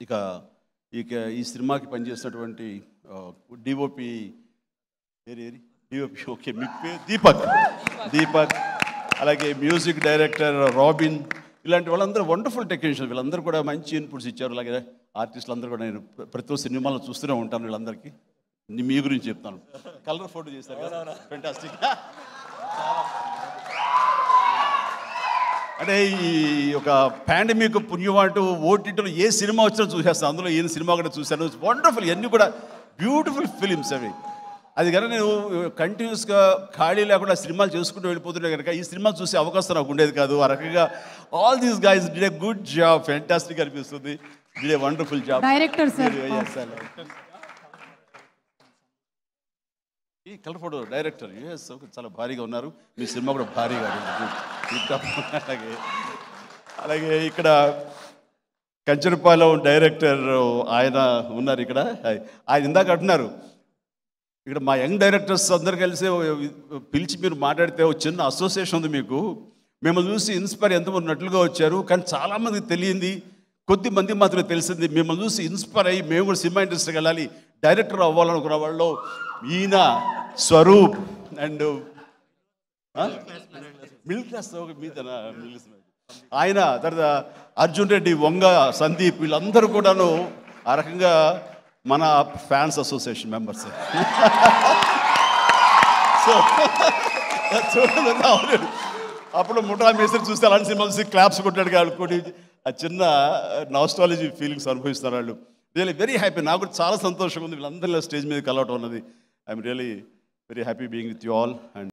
ఇక ఇక ఈ సినిమాకి పనిచేసినటువంటి డిఓపి ఏరి ఏరి డిఓపి ఓకే మీ పేరు దీపక్ దీపక్ అలాగే మ్యూజిక్ డైరెక్టర్ రాబిన్ ఇలాంటి వాళ్ళందరూ వండర్ఫుల్ టెక్నీషియన్ వీళ్ళందరూ కూడా మంచి ఇన్పుట్స్ ఇచ్చారు అలాగే ఆర్టిస్టులు అందరూ కూడా నేను ప్ర- ప్రతి ఒక్క సినిమాలో చూస్తూనే ఉంటాను వీళ్ళందరికీ ని- మీ గురించి చెప్తాను కలర్ ఫోటో చేశారు కదా ఫెంటాస్టిక్ అంటే ఈ ఒక పాండమిక్ పుణ్యవాటు ఓటీటీలో ఏ సినిమా వచ్చినా చూసేస్తాను అందులో ఏ సినిమా కూడా చూశాను వండర్ఫుల్ ఇవన్నీ కూడా బ్యూటిఫుల్ ఫిలిమ్స్ అవి అది కనుక నేను కంటిన్యూస్గా ఖాళీ లేకుండా సినిమాలు చేసుకుంటూ వెళ్ళిపోతుంటే కనుక ఈ సినిమా చూసే అవకాశం నాకు ఉండేది కాదు ఆ రకంగా all these guys did a good job fantastic అనిపిస్తుంది did a wonderful job Director, sir. ఈ కలర్ ఫోటో డైరెక్టర్ యూఎస్ చాలా భారీగా ఉన్నారు మీ సినిమా కూడా భారీగా ఉంది. ఇంకా అలాగే అలాగే ఇక్కడ కంచరపాలెం డైరెక్టర్ ఆయన ఉన్నారు ఇక్కడ ఆయన ఇందాక అంటున్నారు ఇక్కడ మా యంగ్ డైరెక్టర్స్ అందరు కలిసి పిలిచి మీరు మాట్లాడితే ఒక చిన్న అసోసియేషన్ ఉంది మీకు మిమ్మల్ని చూసి ఇన్స్పైర్ ఎంతమంది ఉన్నట్లుగా వచ్చారు కానీ చాలామందికి తెలియంది కొద్ది మంది మాత్రమే తెలిసింది మిమ్మల్ని చూసి ఇన్స్పైర్ అయ్యి మేము కూడా సినిమా ఇండస్ట్రీకి వెళ్ళాలి డైరెక్టర్ అవ్వాలనుకున్న వాళ్ళు ఈయన స్వరూప్ అండ్ మిడిల్ క్లాస్ మీదనా మిడిల్ క్లాస్ ఆయన తర్వాత అర్జున్ రెడ్డి వంగ సందీప్ వీళ్ళందరూ కూడాను ఆ రకంగా మన ఫ్యాన్స్ అసోసియేషన్ మెంబర్స్ సో చూడండి అవును. అప్పుడు ముఠా మేస్త్రి చూస్తే అలాంటి సినిమాలు చూసి క్లాప్స్ కొట్టాడు అనుకోని ఆ చిన్న నాస్టాలజీ ఫీలింగ్స్ అనుభవిస్తున్నారు వాళ్ళు రియలీ వెరీ హ్యాపీ నాకు కూడా చాలా సంతోషంగా ఉంది వీళ్ళందరిలో స్టేజ్ మీద కలవటం ఉన్నది I'm really very happy being with you all and